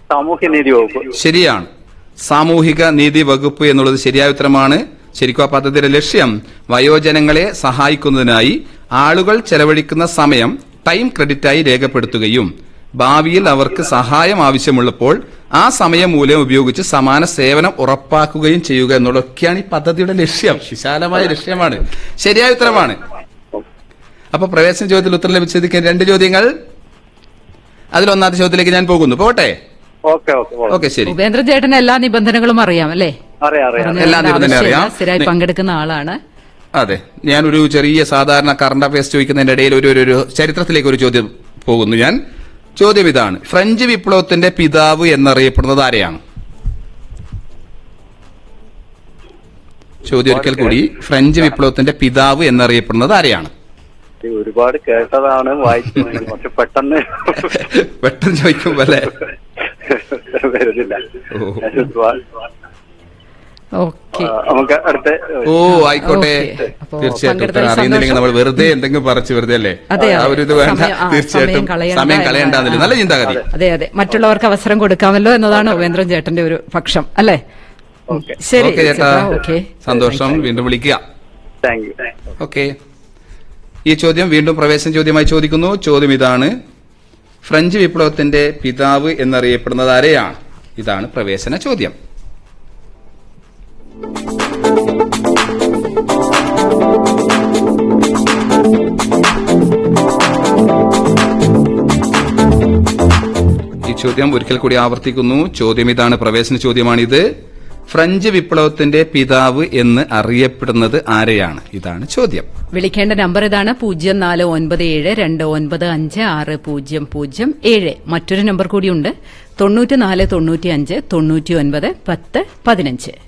സാമൂഹ്യ നീതി വകുപ്പ് ശരിയാണ് സാമൂഹിക നീതി വകുപ്പ് എന്നുള്ളത് ശരിയായ ഉത്തരമാണ് ശരിക്കും ആ പദ്ധതിയുടെ ലക്ഷ്യം വയോജനങ്ങളെ സഹായിക്കുന്നതിനായി ആളുകൾ ചെലവഴിക്കുന്ന സമയം ടൈം ക്രെഡിറ്റായി രേഖപ്പെടുത്തുകയും ഭാവിയിൽ അവർക്ക് സഹായം ആവശ്യമുള്ളപ്പോൾ ആ സമയമൂല്യം ഉപയോഗിച്ച് സമാന സേവനം ഉറപ്പാക്കുകയും ചെയ്യുക എന്നുള്ളതൊക്കെയാണ് ഈ പദ്ധതിയുടെ ലക്ഷ്യം വിശാലമായ ലക്ഷ്യമാണ് ശരിയായ ഉത്തരമാണ് അപ്പൊ പ്രവേശന ചോദ്യത്തിൽ ഉത്തരം ലഭിച്ചതിന് രണ്ട് ചോദ്യങ്ങൾ അതിലൊന്നാമത്തെ ചോദ്യത്തിലേക്ക് ഞാൻ പോകുന്നു പോട്ടെ ഓക്കെ ഓക്കെ ഓക്കെ. ഓക്കെ ശരി ഉപേന്ദ്രൻ ചേട്ടന് എല്ലാ നിബന്ധനകളും അറിയാം അല്ലേ അറിയാം അറിയാം പറഞ്ഞ എല്ലാ കൊണ്ട് നിബന്ധനയും ആവശ്യമില്ല. അറിയാം. സ്ഥിരമായി നി- പങ്കെടുക്കുന്ന ആളാണ് അതെ ഞാനൊരു ചെറിയ സാധാരണ കറണ്ട് അഫയേഴ്സ് ചോദിക്കുന്നതിന്റെ ഇടയിൽ ഒരു ഒരു- ഒരു ചരിത്രത്തിലേക്ക് ഒരു ചോദ്യം പോകുന്നു ഞാൻ ചോദ്യം ഇതാണ് ഫ്രഞ്ച് വിപ്ലവത്തിന്റെ പിതാവ് എന്നറിയപ്പെടുന്നത് ആരെയാണ് ചോദ്യം ഒരിക്കൽ കൂടി ഫ്രഞ്ച് വിപ്ലവത്തിന്റെ പിതാവ് എന്നറിയപ്പെടുന്നത് ആരെയാണ് ഇത് ഒരുപാട് കേട്ടതാണ് വായിച്ചു പക്ഷെ പെട്ടെന്ന് പെട്ടെന്ന് ചോദിക്കുമ്പോ അല്ലേ വരുന്നില്ല ഓ. ഓക്കെ ആ, നമുക്ക് അടുത്ത ഓ ആയിക്കോട്ടെ ഓക്കേ. അപ്പോ തീർച്ചയായിട്ടും പങ്കെടുത്തതിൽ ഉത്തരം അറിയുന്നില്ലെങ്കിൽ നമ്മൾ സന്തോഷം. വെറുതെ എന്തെങ്കിലും പറിച്ചു വെറുതെ അല്ലേ അതെ, ആ അതെ. ഒരു ഇത് വേണ്ട സമയം- ആ, തീർച്ചയായിട്ടും സമയം കളയണ്ട സമയം കളയണ്ടെന്നില്ല നല്ല ചിന്താഗതി അതെ അതെ മറ്റുള്ളവർക്ക് അവസരം കൊടുക്കാമല്ലോ എന്നതാണ് ഉപേന്ദ്രൻ ചേട്ടന്റെ ഒരു പക്ഷം അല്ലേ ഓക്കെ ശരി ഓക്കെ ചേട്ടാ ഓക്കെ സന്തോഷം വീണ്ടും വിളിക്കുക താങ്ക് യു ഓക്കെ ഈ ചോദ്യം വീണ്ടും പ്രവേശന ചോദ്യമായി ചോദിക്കുന്നു ചോദ്യം ഇതാണ് ഫ്രഞ്ച് വിപ്ലവത്തിന്റെ പിതാവ് എന്നറിയപ്പെടുന്നത് ആരെയാണ് ഇതാണ് പ്രവേശന ചോദ്യം ഈ ചോദ്യം ഒരിക്കൽ കൂടി ആവർത്തിക്കുന്നു ചോദ്യം ഇതാണ് പ്രവേശന ചോദ്യമാണിത് ഫ്രഞ്ച് വിപ്ലവത്തിന്റെ പിതാവ് എന്ന് അറിയപ്പെടുന്നത് ആരെയാണ് ഇതാണ് ചോദ്യം വിളിക്കേണ്ട നമ്പർ ഇതാണ് പൂജ്യം നാല് ഒൻപത് ഏഴ് രണ്ട് ഒൻപത് അഞ്ച് ആറ് പൂജ്യം പൂജ്യം ഏഴ് മറ്റൊരു നമ്പർ കൂടിയുണ്ട് തൊണ്ണൂറ്റി നാല് തൊണ്ണൂറ്റി അഞ്ച് തൊണ്ണൂറ്റി ഒൻപത് പത്ത് പതിനഞ്ച്